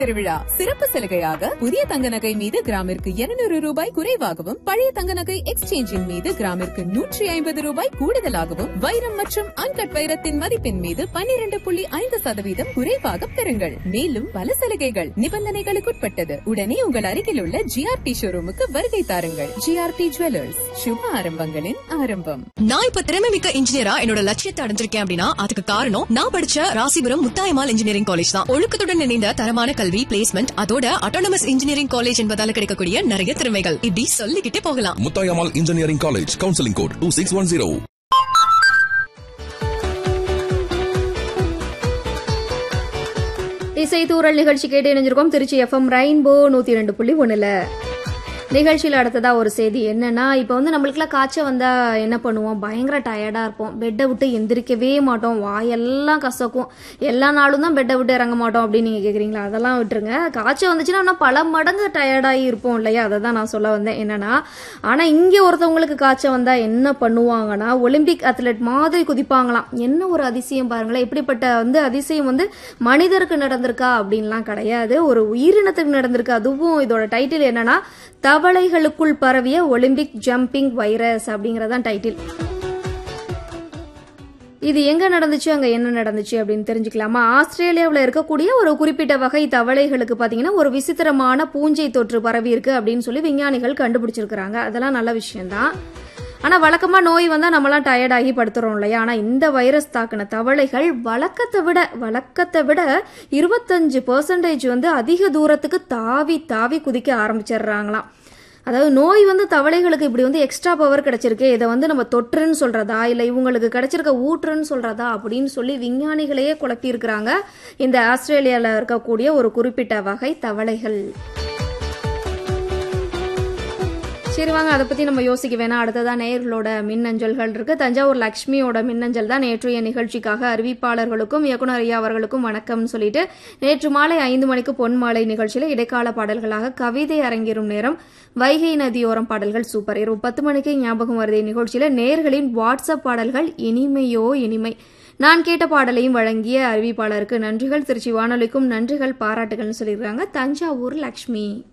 திருவிழா சிறப்பு சலுகையாக புதிய தங்க நகை மீது கிராமிற்கு 200 ரூபாய் குறைவாகவும் பழைய தங்க நகை எக்ஸ்சேஞ்சின் மீது கிராமிற்கு நூற்றி ஐம்பது ரூபாய் கூடுதலாகவும் வைரம் மற்றும் அன்கட் வைரத்தின் மதிப்பின் மீது 12.5% புள்ளி ஐந்து சதவீதம் குறைவாக பெறுங்கள் மேலும் பல சலுகைகள் நிபந்தனைகளுக்குட்பட்டது உடனே உங்கள் அருகில் உள்ள ஜிஆர்டி ஷோரூமுக்கு வருகை தாருங்கள் ஜிஆர்டி ஜுவல்லர்ஸ் சுப ஆரம்பங்களின் ஆரம்பம் நான் இப்ப திறமை மிக்க இன்ஜினியரா என்னோட லட்சியத்தை அடைஞ்சிருக்கேன் அப்படின்னா அதுக்கு காரணம் நான் படிச்ச ராசிபுரம் முத்தாயமால் இன்ஜினியரிங் காலேஜ் தான் ஒழுக்கத்துடன் இணைந்த தரமான கல்வி பிளேஸ்மெண்ட் அதோட அட்டானமஸ் இன்ஜினியரிங் காலேஜ் என்பதால கிடைக்கக்கூடிய நிறைய திறமைகள் இப்படி சொல்லிக்கிட்டே போகலாம் Muthayammal engineering college counselling code two six one zero இசை தூரல் நிகழ்ச்சி கேட்டு இணைஞ்சிருக்கோம் திருச்சி எஃப்எம் ரெயின்போ நூத்தி ரெண்டு புள்ளி ஒண்ணுல நிகழ்ச்சியில் அடுத்ததா ஒரு செய்தி என்னன்னா இப்போ வந்து நம்மளுக்குலாம் காய்ச்சல் வந்தா என்ன பண்ணுவோம் பயங்கர டயர்டா இருப்போம் பெட்டை விட்டு எந்திரிக்கவே மாட்டோம் வாயெல்லாம் கசக்கும் எல்லா நாளும் தான் பெட்டை விட்டு இறங்க மாட்டோம் அப்படின்னு நீங்க கேக்குறீங்களா அதெல்லாம் விட்டுருங்க காய்ச்சல் வந்துச்சுன்னா இன்னும் பல மடங்கு டயர்டாகி இருப்போம் இல்லையா அதை தான் நான் சொல்ல வந்தேன் என்னன்னா ஆனா இங்க ஒருத்தவங்களுக்கு காய்ச்சல் வந்தா என்ன பண்ணுவாங்கன்னா ஒலிம்பிக் அத்லெட் மாதிரி குதிப்பாங்களாம் என்ன ஒரு அதிசயம் பாருங்களேன் இப்படிப்பட்ட வந்து அதிசயம் வந்து மனிதருக்கு நடந்திருக்கா அப்படின்லாம் கிடையாது ஒரு உயிரினத்துக்கு நடந்திருக்கு அதுவும் இதோட டைட்டில் என்னன்னா தவளைகளுக்குள் பரவிய ஒலிம்பிக் ஜம்பிங் வைரஸ் அப்படிங்கறதான் டைட்டில் இது எங்க நடந்துச்சு அங்க என்ன நடந்துச்சு அப்படின்னு தெரிஞ்சுக்கலாமா ஆஸ்திரேலியாவில் இருக்கக்கூடிய ஒரு குறிப்பிட்ட வகை தவளைகளுக்கு பாத்தீங்கன்னா ஒரு விசித்திரமான பூஞ்சை தொற்று பரவி இருக்கு அப்படின்னு சொல்லி விஞ்ஞானிகள் கண்டுபிடிச்சிருக்கிறாங்க அதெல்லாம் நல்ல விஷயம்தான் ஆனா வழக்கமா நோய் வந்தா நம்மலாம் டயர்ட் ஆகி படுத்துறோம் இல்லையா ஆனா இந்த வைரஸ் தாக்கின தவளைகள் வழக்கத்தை விட வழக்கத்தை விட இருபத்தஞ்சு பெர்சன்டேஜ் வந்து அதிக தூரத்துக்கு தாவி தாவி குதிக்க ஆரம்பிச்சிடுறாங்களாம் அதாவது நோய் வந்து தவளைகளுக்கு இப்படி வந்து எக்ஸ்ட்ரா பவர் கிடைச்சிருக்கு இதை வந்து நம்ம தொற்றுன்னு சொல்றதா இல்லை இவங்களுக்கு கிடைச்சிருக்க ஊற்றுன்னு சொல்றதா அப்படின்னு சொல்லி விஞ்ஞானிகளையே குழப்பி இருக்கிறாங்க இந்த ஆஸ்திரேலியாவில் இருக்கக்கூடிய ஒரு குறிப்பிட்ட வகை தவளைகள் சரி வாங்க அதை பத்தி நம்ம யோசிக்க வேணாம் அடுத்ததா நேயர்களோட மின்னஞ்சல்கள் இருக்கு தஞ்சாவூர் லக்ஷ்மியோட மின்னஞ்சல் தான் நேற்றைய நிகழ்ச்சிக்காக அறிவிப்பாளர்களுக்கும் இயக்குனர் ஐயா அவர்களுக்கும் வணக்கம்னு சொல்லிட்டு நேற்று மாலை ஐந்து மணிக்கு பொன் மாலை நிகழ்ச்சியில இடைக்கால பாடல்களாக கவிதை அரங்கேறும் நேரம் வைகை நதியோரம் பாடல்கள் சூப்பர் இரவு பத்து மணிக்கு ஞாபகம் வருதே நிகழ்ச்சியில நேர்களின் வாட்ஸ்அப் பாடல்கள் இனிமையோ இனிமை நான் கேட்ட பாடலையும் வழங்கிய அறிவிப்பாளருக்கு நன்றிகள் திருச்சி வானொலிக்கும் நன்றிகள் பாராட்டுகள்னு சொல்லியிருக்காங்க தஞ்சாவூர் லக்ஷ்மி